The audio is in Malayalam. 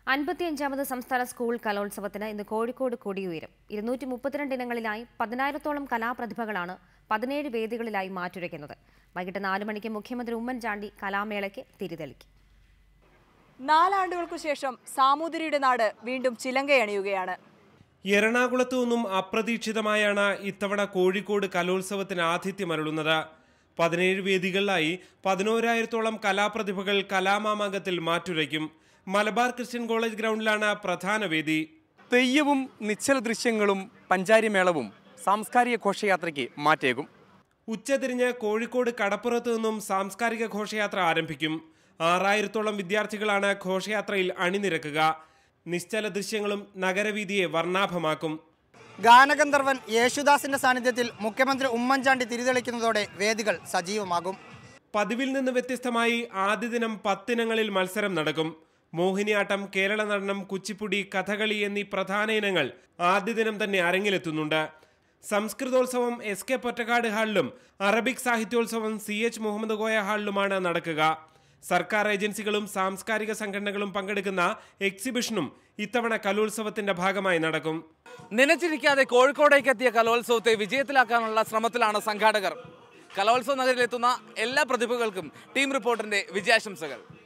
അൻപത്തിയഞ്ചാമത് സംസ്ഥാന സ്കൂൾ കലോത്സവത്തിന് ഇന്ന് കോഴിക്കോട് കൊടിയുയരും ഇരുന്നൂറ്റി മുപ്പത്തിരണ്ട് ഇനങ്ങളിലായി പതിനായിരത്തോളം കലാപ്രതിഭകളാണ് പതിനേഴ് വേദികളിലായി മാറ്റുരയ്ക്കുന്നത് വൈകിട്ട് നാല് മണിക്ക് മുഖ്യമന്ത്രി ഉമ്മൻചാണ്ടി കലാമേളയ്ക്ക് തിരിതെളിക്കും നാലാണ്ടുകൾക്കു ശേഷം സാമൂതിരിയുടെ നാട് വീണ്ടും ചിലങ്കയണിയുകയാണ് എറണാകുളത്തു നിന്നും അപ്രതീക്ഷിതമായാണ് ഇത്തവണ കോഴിക്കോട് കലോത്സവത്തിന് ആതിഥ്യമരുളുന്നത് പതിനേഴ് വേദികളിലായി പതിനോരായിരത്തോളം കലാപ്രതിഭകൾ കലാമാമാങ്കത്തിൽ മാറ്റുരയ്ക്കും മലബാർ ക്രിസ്ത്യൻ കോളേജ് ഗ്രൗണ്ടിലാണ് പ്രധാന വേദി തെയ്യവും നിശ്ചല ദൃശ്യങ്ങളും പഞ്ചാരിമേളവും സാംസ്കാരിക ഘോഷയാത്രയ്ക്ക് മാറ്റേകും ഉച്ചതിരിഞ്ഞ് കോഴിക്കോട് കടപ്പുറത്തു നിന്നും സാംസ്കാരിക ഘോഷയാത്ര ആരംഭിക്കും ആറായിരത്തോളം വിദ്യാർത്ഥികളാണ് ഘോഷയാത്രയിൽ അണിനിരക്കുക നിശ്ചല ദൃശ്യങ്ങളും നഗരവീതിയെ വർണ്ണാഭമാക്കും ഗാനഗന്ധർവൻ യേശുദാസിന്റെ സാന്നിധ്യത്തിൽ മുഖ്യമന്ത്രി ഉമ്മൻചാണ്ടി തിരിതെളിക്കുന്നതോടെ വേദികൾ സജീവമാകും പതിവിൽ നിന്ന് വ്യത്യസ്തമായി ആദ്യ ദിനം പത്തിനങ്ങളിൽ മത്സരം നടക്കും മോഹിനിയാട്ടം കേരള നടനം കുച്ചിപ്പുടി കഥകളി എന്നീ പ്രധാന ഇനങ്ങൾ ആദ്യ ദിനം തന്നെ അരങ്ങിലെത്തുന്നുണ്ട് സംസ്കൃതോത്സവം എസ് കെ പൊറ്റക്കാട് ഹാളിലും അറബിക് സാഹിത്യോത്സവം സി എച്ച് മുഹമ്മദ് കോയ ഹാളിലുമാണ് നടക്കുക സർക്കാർ ഏജൻസികളും സാംസ്കാരിക സംഘടനകളും പങ്കെടുക്കുന്ന എക്സിബിഷനും ഇത്തവണ കലോത്സവത്തിന്റെ ഭാഗമായി നടക്കും നനച്ചിരിക്കാതെ കോഴിക്കോടേക്ക് എത്തിയ കലോത്സവത്തെ വിജയത്തിലാക്കാനുള്ള ശ്രമത്തിലാണ് സംഘാടകർ കലോത്സവ നഗരിലെത്തുന്ന എല്ലാ പ്രതിഭകൾക്കും ടീം റിപ്പോർട്ടറിന്റെ വിജയാശംസകൾ